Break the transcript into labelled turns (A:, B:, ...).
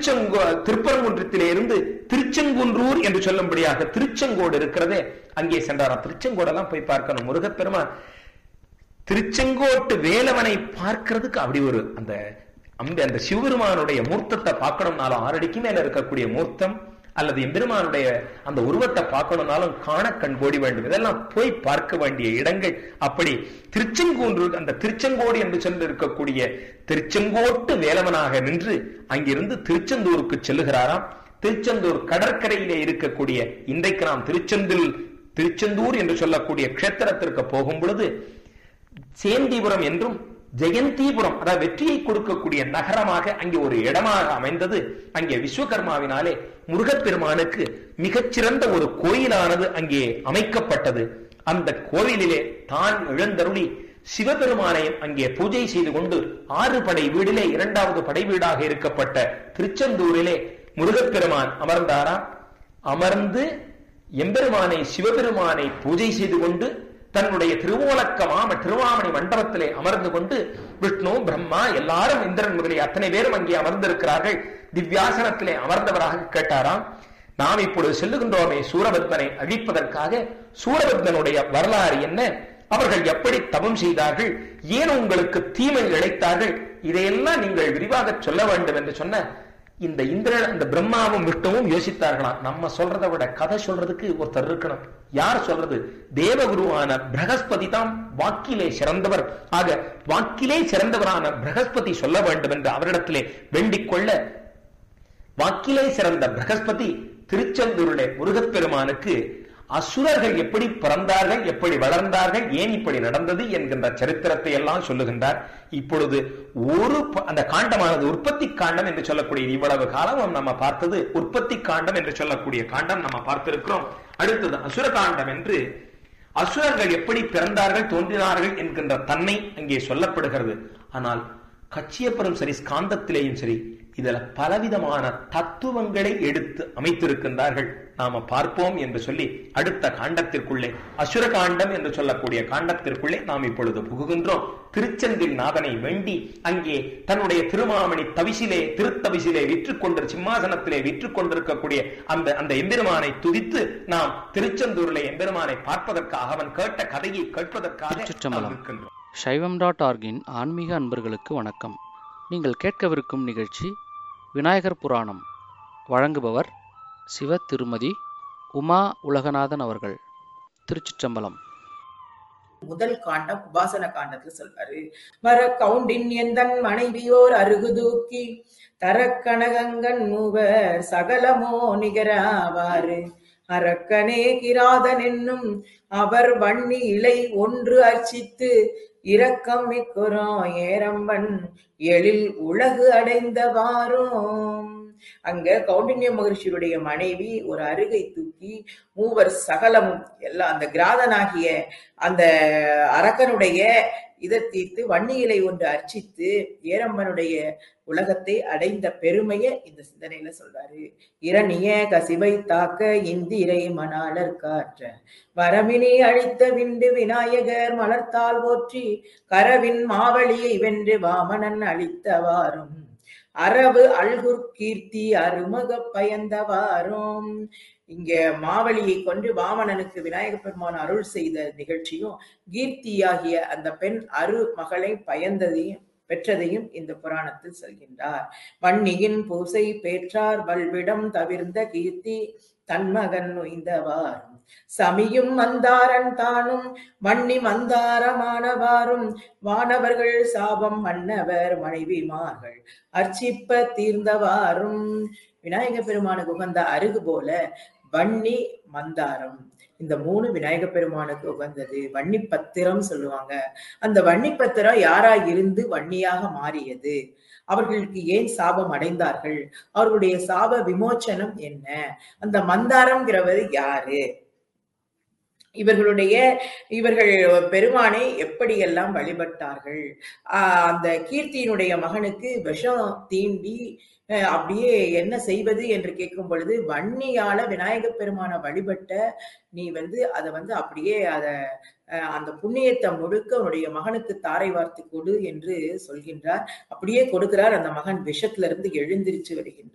A: திருச்செங்கோ திருப்பரங்குன்றத்திலே இருந்து திருச்செங்குன்றூர் என்று சொல்லும்படியாக திருச்செங்கோடு இருக்கிறதே அங்கே சென்றாராம் திருச்செங்கோடெல்லாம் போய் பார்க்கணும் முருகப்பெருமான் திருச்செங்கோட்டு வேலவனை பார்க்கிறதுக்கு அப்படி ஒரு அந்த அந்த அந்த சிவபெருமானுடைய மூர்த்தத்தை பார்க்கணும்னாலும் ஆறடிக்கு மேல இருக்கக்கூடிய மூர்த்தம் அல்லது எம்பெருமானுடைய அந்த உருவத்தை பார்க்கணும்னாலும் காண கண் கோடி வேண்டும் இதெல்லாம் போய் பார்க்க வேண்டிய இடங்கள் அப்படி திருச்செங்கோன்று அந்த திருச்செங்கோடு என்று சொல்லி இருக்கக்கூடிய திருச்செங்கோட்டு வேலவனாக நின்று அங்கிருந்து திருச்செந்தூருக்கு செல்லுகிறாராம் திருச்செந்தூர் கடற்கரையிலே இருக்கக்கூடிய இன்றைக்கு நாம் திருச்செந்தில் திருச்செந்தூர் என்று சொல்லக்கூடிய க்ஷேத்திரத்திற்கு போகும் பொழுது சேந்திபுரம் என்றும் ஜெயந்திபுரம் அதாவது வெற்றியை கொடுக்கக்கூடிய நகரமாக அங்கே ஒரு இடமாக அமைந்தது அங்கே விஸ்வகர்மாவினாலே முருகப்பெருமானுக்கு மிகச்சிறந்த ஒரு கோயிலானது அங்கே அமைக்கப்பட்டது அந்த கோவிலிலே தான் எழுந்தருளி சிவபெருமானையும் அங்கே பூஜை செய்து கொண்டு ஆறு படை வீடிலே இரண்டாவது படை வீடாக இருக்கப்பட்ட திருச்செந்தூரிலே முருகப்பெருமான் அமர்ந்தாரா அமர்ந்து எம்பெருமானை சிவபெருமானை பூஜை செய்து கொண்டு தன்னுடைய திருவோலக்க மாம திருவாமணி மண்டபத்திலே அமர்ந்து கொண்டு விஷ்ணு பிரம்மா எல்லாரும் இந்திரன் முதலிய அத்தனை பேரும் அங்கே அமர்ந்திருக்கிறார்கள் திவ்யாசனத்திலே அமர்ந்தவராக கேட்டாராம் நாம் இப்பொழுது செல்லுகின்றோமே சூரபத்மனை அழிப்பதற்காக சூரபத்மனுடைய வரலாறு என்ன அவர்கள் எப்படி தவம் செய்தார்கள் ஏன் உங்களுக்கு தீமை இழைத்தார்கள் இதையெல்லாம் நீங்கள் விரிவாக சொல்ல வேண்டும் என்று சொன்ன இந்த இந்திரன் அந்த பிரம்மாவும் விஷ்ணுவும் யோசித்தார்களாம் நம்ம சொல்றதை விட கதை சொல்றதுக்கு ஒருத்தர் இருக்கணும் யார் சொல்றது தேவகுருவான பிரகஸ்பதி தான் வாக்கிலே சிறந்தவர் ஆக வாக்கிலே சிறந்தவரான பிரகஸ்பதி சொல்ல வேண்டும் என்று அவரிடத்திலே வேண்டிக் கொள்ள வாக்கிலே சிறந்த பிரகஸ்பதி திருச்செந்தூரிலே முருகப்பெருமானுக்கு அசுரர்கள் எப்படி பிறந்தார்கள் எப்படி வளர்ந்தார்கள் ஏன் இப்படி நடந்தது என்கின்ற சரித்திரத்தை எல்லாம் சொல்லுகின்றார் இப்பொழுது ஒரு அந்த காண்டமானது உற்பத்தி காண்டம் என்று சொல்லக்கூடிய இவ்வளவு காலம் நம்ம பார்த்தது உற்பத்தி காண்டம் என்று சொல்லக்கூடிய காண்டம் நம்ம பார்த்திருக்கிறோம் அடுத்தது அசுர காண்டம் என்று அசுரர்கள் எப்படி பிறந்தார்கள் தோன்றினார்கள் என்கின்ற தன்மை அங்கே சொல்லப்படுகிறது ஆனால் கச்சியப்பரும் சரி ஸ்காந்தத்திலேயும் சரி இதுல பலவிதமான தத்துவங்களை எடுத்து அமைத்திருக்கின்றார்கள் நாம பார்ப்போம் என்று சொல்லி அடுத்த காண்டத்திற்குள்ளே அசுர காண்டம் என்று சொல்லக்கூடிய காண்டத்திற்குள்ளே நாம் இப்பொழுது புகுகின்றோம் திருச்செந்தில் நாதனை வேண்டி அங்கே தன்னுடைய திருமாமணி தவிசிலே திருத்தவிசிலே விற்று கொண்டு சிம்மாசனத்திலே விற்று கொண்டிருக்கக்கூடிய அந்த அந்த எம்பெருமானை துதித்து நாம் திருச்செந்தூரிலே எம்பெருமானை பார்ப்பதற்காக அவன் கேட்ட கதையை கேட்பதற்காக
B: திருச்சிற்றம்பலம்.
A: நாம் இருக்கின்றோம்
B: சைவம் டாட் ஆர்கின் ஆன்மீக அன்பர்களுக்கு வணக்கம் நீங்கள் கேட்கவிருக்கும் நிகழ்ச்சி விநாயகர் புராணம் வழங்குபவர் சிவ திருமதி உமா உலகநாதன் அவர்கள் திருச்சிற்றம்பலம்
C: முதல் காண்டம் உபாசன காண்டத்துல சொல்றாரு மர கவுண்டின் எந்தன் மனைவியோர் அருகு தூக்கி தரக்கனகங்கன் மூவர் சகலமோ நிகராவாறு அரக்கனே கிராதன் என்னும் அவர் வன்னி இலை ஒன்று அர்ச்சித்து இரக்கம் மிக்குறோம் ஏரம்பன் எழில் உலகு அடைந்தவாறும் அங்க கௌண்டின்ய மகர்ஷியுடைய மனைவி ஒரு அருகை தூக்கி மூவர் சகலமும் எல்லாம் அந்த கிராதனாகிய அந்த அரக்கனுடைய இதை தீர்த்து வன்னியிலை ஒன்று அர்ச்சித்து ஏரம்பனுடைய உலகத்தை அடைந்த பெருமையை இந்த சிந்தனையில சொல்றாரு இரணிய கசிவை தாக்க இந்திரை மணாளர் காற்ற வரமினி அழித்த விண்டு விநாயகர் மலர்த்தால் போற்றி கரவின் மாவலியை வென்று வாமனன் அழித்தவாறும் அரவு அல்குர் கீர்த்தி அருமக பயந்தவாறும் இங்க மாவலியை கொண்டு வாமனனுக்கு விநாயக பெருமான் அருள் செய்த நிகழ்ச்சியும் கீர்த்தியாகிய அந்த பெண் அரு மகளை பயந்ததையும் பெற்றதையும் இந்த புராணத்தில் சொல்கின்றார் வன்னியின் பூசை பேற்றார் வல்விடம் தவிர்ந்த கீர்த்தி தன்மகன் நொய்ந்தவாறும் சமியும் மந்தாரன் தானும் வன்னி மந்தாரமானவாறும் வானவர்கள் சாபம் மன்னவர் மனைவிமார்கள் அர்ச்சிப்ப தீர்ந்தவாறும் விநாயக பெருமானுக்கு உகந்த அருகு போல வன்னி மந்தாரம் இந்த மூணு விநாயக பெருமானுக்கு உகந்தது வன்னி பத்திரம் சொல்லுவாங்க அந்த வன்னி பத்திரம் யாரா இருந்து வன்னியாக மாறியது அவர்களுக்கு ஏன் சாபம் அடைந்தார்கள் அவர்களுடைய சாப விமோச்சனம் என்ன அந்த மந்தாரம்ங்கிறவர் யாரு இவர்களுடைய இவர்கள் பெருமானை எப்படியெல்லாம் வழிபட்டார்கள் ஆஹ் அந்த கீர்த்தியினுடைய மகனுக்கு விஷம் தீண்டி அஹ் அப்படியே என்ன செய்வது என்று கேட்கும் பொழுது வன்னியால விநாயக பெருமானை வழிபட்ட நீ வந்து அதை வந்து அப்படியே அத அஹ் அந்த புண்ணியத்தை முழுக்க உன்னுடைய மகனுக்கு தாரை வார்த்து கொடு என்று சொல்கின்றார் அப்படியே கொடுக்கிறார் அந்த மகன் விஷத்துல இருந்து எழுந்திருச்சு வருகின்றார்